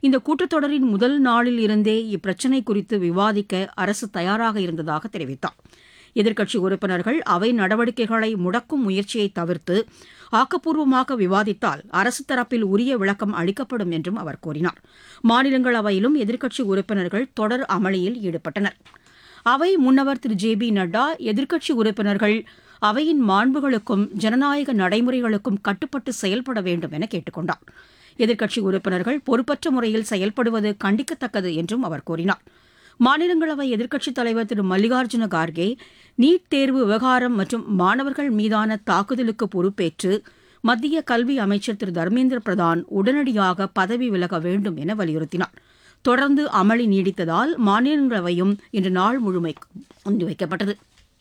இந்த கூட்டத்தொடரின் முதல் நாளில் இருந்தே இப்பிரச்சினை குறித்து விவாதிக்க அரசு தயாராக இருந்ததாக தெரிவித்தார் எதிர்க்கட்சி உறுப்பினர்கள் அவை நடவடிக்கைகளை முடக்கும் முயற்சியை தவிர்த்து ஆக்கப்பூர்வமாக விவாதித்தால் அரசு தரப்பில் உரிய விளக்கம் அளிக்கப்படும் என்றும் அவர் கூறினார் மாநிலங்களவையிலும் எதிர்க்கட்சி உறுப்பினர்கள் தொடர் அமளியில் ஈடுபட்டனர் அவை முன்னவர் திரு ஜே பி நட்டா எதிர்க்கட்சி உறுப்பினர்கள் அவையின் மாண்புகளுக்கும் ஜனநாயக நடைமுறைகளுக்கும் கட்டுப்பட்டு செயல்பட வேண்டும் என கேட்டுக் கொண்டார் எதிர்க்கட்சி உறுப்பினர்கள் பொறுப்பற்ற முறையில் செயல்படுவது கண்டிக்கத்தக்கது என்றும் அவர் கூறினார் மாநிலங்களவை எதிர்க்கட்சித் தலைவர் திரு மல்லிகார்ஜுன கார்கே நீட் தேர்வு விவகாரம் மற்றும் மாணவர்கள் மீதான தாக்குதலுக்கு பொறுப்பேற்று மத்திய கல்வி அமைச்சர் திரு தர்மேந்திர பிரதான் உடனடியாக பதவி விலக வேண்டும் என வலியுறுத்தினார் தொடர்ந்து அமளி நீடித்ததால் மாநிலங்களவையும் இன்று நாள் முழுமைக்கும் ஒத்திவைக்கப்பட்டது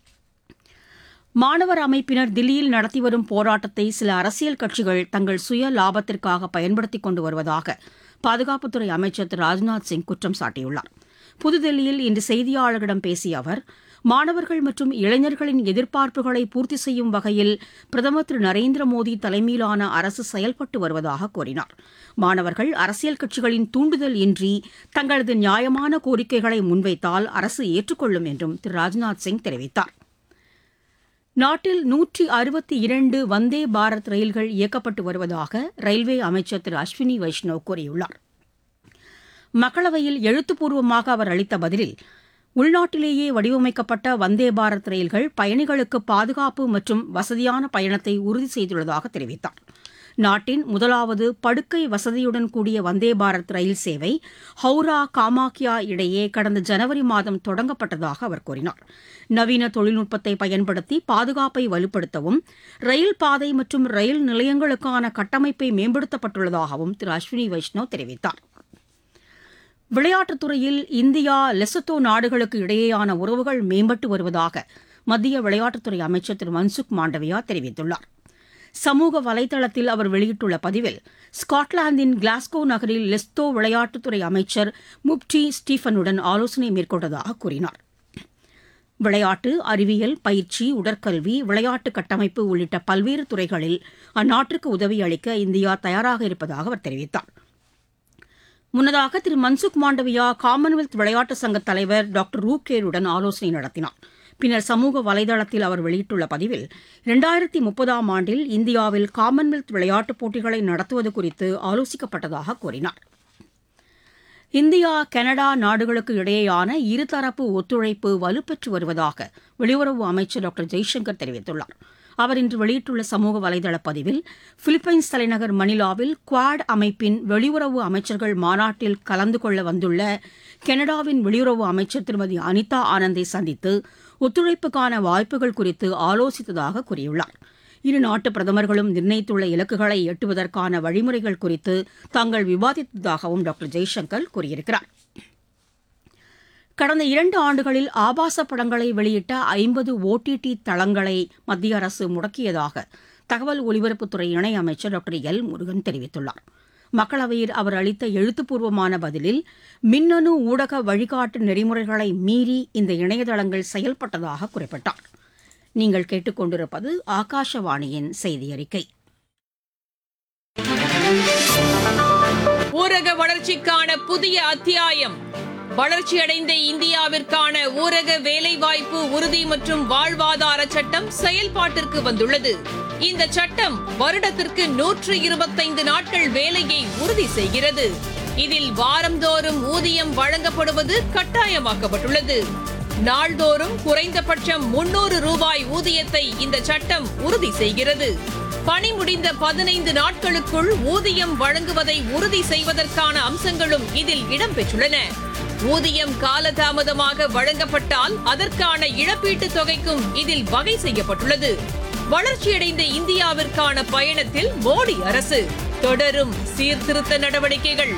மாணவர் அமைப்பினர் தில்லியில் நடத்தி வரும் போராட்டத்தை சில அரசியல் கட்சிகள் தங்கள் சுய லாபத்திற்காக பயன்படுத்திக் கொண்டு வருவதாக பாதுகாப்புத்துறை அமைச்சர் திரு ராஜ்நாத் சிங் குற்றம் சாட்டியுள்ளார் புதுதில்லியில் இன்று செய்தியாளர்களிடம் பேசிய அவர் மாணவர்கள் மற்றும் இளைஞர்களின் எதிர்பார்ப்புகளை பூர்த்தி செய்யும் வகையில் பிரதமர் திரு நரேந்திர மோடி தலைமையிலான அரசு செயல்பட்டு வருவதாக கூறினார் மாணவர்கள் அரசியல் கட்சிகளின் தூண்டுதல் இன்றி தங்களது நியாயமான கோரிக்கைகளை முன்வைத்தால் அரசு ஏற்றுக்கொள்ளும் என்றும் திரு ராஜ்நாத் சிங் தெரிவித்தார் நாட்டில் நூற்றி அறுபத்தி இரண்டு வந்தே பாரத் ரயில்கள் இயக்கப்பட்டு வருவதாக ரயில்வே அமைச்சர் திரு அஸ்வினி வைஷ்ணவ் கூறியுள்ளார் மக்களவையில் எழுத்துப்பூர்வமாக அவர் அளித்த பதிலில் உள்நாட்டிலேயே வடிவமைக்கப்பட்ட வந்தே பாரத் ரயில்கள் பயணிகளுக்கு பாதுகாப்பு மற்றும் வசதியான பயணத்தை உறுதி செய்துள்ளதாக தெரிவித்தார் நாட்டின் முதலாவது படுக்கை வசதியுடன் கூடிய வந்தே பாரத் ரயில் சேவை ஹவுரா காமாக்கியா இடையே கடந்த ஜனவரி மாதம் தொடங்கப்பட்டதாக அவர் கூறினார் நவீன தொழில்நுட்பத்தை பயன்படுத்தி பாதுகாப்பை வலுப்படுத்தவும் ரயில் பாதை மற்றும் ரயில் நிலையங்களுக்கான கட்டமைப்பை மேம்படுத்தப்பட்டுள்ளதாகவும் திரு அஸ்வினி வைஷ்ணவ் தெரிவித்தார் விளையாட்டுத் துறையில் இந்தியா லெசத்தோ நாடுகளுக்கு இடையேயான உறவுகள் மேம்பட்டு வருவதாக மத்திய விளையாட்டுத்துறை அமைச்சர் திரு மன்சுக் மாண்டவியா தெரிவித்துள்ளார் சமூக வலைதளத்தில் அவர் வெளியிட்டுள்ள பதிவில் ஸ்காட்லாந்தின் கிளாஸ்கோ நகரில் லெஸ்தோ விளையாட்டுத்துறை அமைச்சர் முப்டி ஸ்டீஃபனுடன் ஆலோசனை மேற்கொண்டதாக கூறினார் விளையாட்டு அறிவியல் பயிற்சி உடற்கல்வி விளையாட்டு கட்டமைப்பு உள்ளிட்ட பல்வேறு துறைகளில் அந்நாட்டிற்கு உதவி அளிக்க இந்தியா தயாராக இருப்பதாக அவர் தெரிவித்தார் முன்னதாக திரு மன்சுக் மாண்டவியா காமன்வெல்த் விளையாட்டு சங்க தலைவர் டாக்டர் ரூகேருடன் ஆலோசனை நடத்தினார் பின்னர் சமூக வலைதளத்தில் அவர் வெளியிட்டுள்ள பதிவில் இரண்டாயிரத்தி முப்பதாம் ஆண்டில் இந்தியாவில் காமன்வெல்த் விளையாட்டுப் போட்டிகளை நடத்துவது குறித்து ஆலோசிக்கப்பட்டதாக கூறினார் இந்தியா கனடா நாடுகளுக்கு இடையேயான இருதரப்பு ஒத்துழைப்பு வலுப்பெற்று வருவதாக வெளியுறவு அமைச்சர் டாக்டர் ஜெய்சங்கர் தெரிவித்துள்ளார் அவர் இன்று வெளியிட்டுள்ள சமூக வலைதள பதிவில் பிலிப்பைன்ஸ் தலைநகர் மணிலாவில் குவாட் அமைப்பின் வெளியுறவு அமைச்சர்கள் மாநாட்டில் கலந்து கொள்ள வந்துள்ள கனடாவின் வெளியுறவு அமைச்சர் திருமதி அனிதா ஆனந்தை சந்தித்து ஒத்துழைப்புக்கான வாய்ப்புகள் குறித்து ஆலோசித்ததாக கூறியுள்ளார் இரு நாட்டு பிரதமர்களும் நிர்ணயித்துள்ள இலக்குகளை எட்டுவதற்கான வழிமுறைகள் குறித்து தாங்கள் விவாதித்ததாகவும் டாக்டர் ஜெய்சங்கர் கூறியிருக்கிறார் கடந்த இரண்டு ஆண்டுகளில் ஆபாச படங்களை வெளியிட்ட ஐம்பது ஓடிடி தளங்களை மத்திய அரசு முடக்கியதாக தகவல் ஒலிபரப்புத்துறை இணையமைச்சர் டாக்டர் எல் முருகன் தெரிவித்துள்ளார் மக்களவையில் அவர் அளித்த எழுத்துப்பூர்வமான பதிலில் மின்னணு ஊடக வழிகாட்டு நெறிமுறைகளை மீறி இந்த இணையதளங்கள் செயல்பட்டதாக குறிப்பிட்டார் நீங்கள் கேட்டுக்கொண்டிருப்பது ஆகாஷவாணியின் செய்தி அறிக்கை ஊரக வளர்ச்சிக்கான புதிய அத்தியாயம் வளர்ச்சியடைந்த இந்தியாவிற்கான ஊரக வேலைவாய்ப்பு உறுதி மற்றும் வாழ்வாதார சட்டம் செயல்பாட்டிற்கு வந்துள்ளது இந்த சட்டம் வருடத்திற்கு நூற்று இருபத்தைந்து நாட்கள் வேலையை உறுதி செய்கிறது இதில் வாரந்தோறும் ஊதியம் வழங்கப்படுவது கட்டாயமாக்கப்பட்டுள்ளது நாள்தோறும் குறைந்தபட்சம் முன்னூறு ரூபாய் ஊதியத்தை இந்த சட்டம் உறுதி செய்கிறது பணி முடிந்த பதினைந்து நாட்களுக்குள் ஊதியம் வழங்குவதை உறுதி செய்வதற்கான அம்சங்களும் இதில் இடம்பெற்றுள்ளன ஊதியம் காலதாமதமாக வழங்கப்பட்டால் அதற்கான இழப்பீட்டுத் தொகைக்கும் இதில் வகை செய்யப்பட்டுள்ளது வளர்ச்சியடைந்த இந்தியாவிற்கான பயணத்தில் மோடி அரசு தொடரும் சீர்திருத்த நடவடிக்கைகள்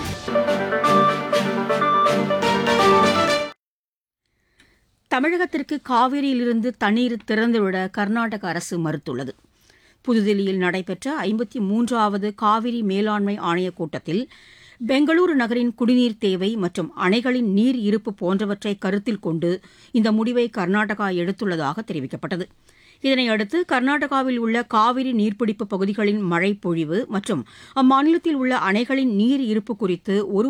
தமிழகத்திற்கு காவிரியிலிருந்து தண்ணீர் திறந்துவிட கர்நாடக அரசு மறுத்துள்ளது புதுதில்லியில் நடைபெற்ற ஐம்பத்தி மூன்றாவது காவிரி மேலாண்மை ஆணையக் கூட்டத்தில் பெங்களூரு நகரின் குடிநீர் தேவை மற்றும் அணைகளின் நீர் இருப்பு போன்றவற்றை கருத்தில் கொண்டு இந்த முடிவை கர்நாடகா எடுத்துள்ளதாக தெரிவிக்கப்பட்டது இதனையடுத்து கர்நாடகாவில் உள்ள காவிரி நீர்பிடிப்பு பகுதிகளின் மழை பொழிவு மற்றும் அம்மாநிலத்தில் உள்ள அணைகளின் நீர் இருப்பு குறித்து ஒரு